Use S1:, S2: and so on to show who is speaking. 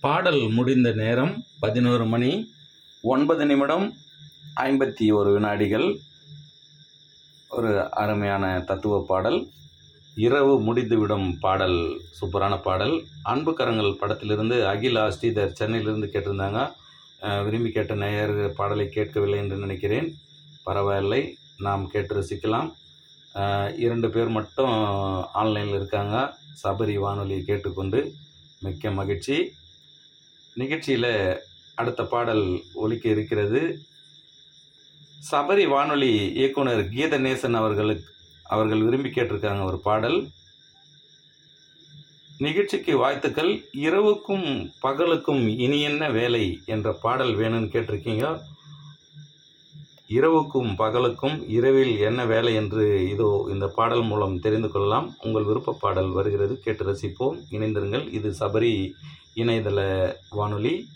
S1: பாடல் முடிந்த நேரம் பதினோரு மணி ஒன்பது நிமிடம் ஐம்பத்தி ஒரு வினாடிகள் ஒரு அருமையான தத்துவ பாடல் இரவு முடிந்துவிடும் பாடல் சூப்பரான பாடல் அன்பு கரங்கள் படத்திலிருந்து அகிலா ஸ்ரீதர் சென்னையிலிருந்து கேட்டிருந்தாங்க அஹ், விரும்பி கேட்ட நேயர் பாடலை கேட்கவில்லை என்று நினைக்கிறேன் பரவாயில்லை நாம் கேட்டு ரசிக்கலாம் அஹ், இரண்டு பேர் மட்டும் ஆன்லைனில் இருக்காங்க சபரி வானொலியை கேட்டுக்கொண்டு மிக்க மகிழ்ச்சி நிகழ்ச்சியில் அடுத்த பாடல் ஒலிக்க இருக்கிறது சபரி வானொலி இயக்குனர் கீதநேசன் அவர்களுக்கு அவர்கள் விரும்பி கேட்டிருக்காங்க ஒரு பாடல் நிகழ்ச்சிக்கு வாழ்த்துக்கள் இரவுக்கும் பகலுக்கும் இனி என்ன வேலை என்ற பாடல் வேணும்னு கேட்டிருக்கீங்க இரவுக்கும் பகலுக்கும் இரவில் என்ன வேலை என்று இதோ இந்த பாடல் மூலம் தெரிந்து கொள்ளலாம் உங்கள் விருப்ப பாடல் வருகிறது கேட்டு ரசிப்போம் இணைந்திருங்கள் இது சபரி இணையதள வானொலி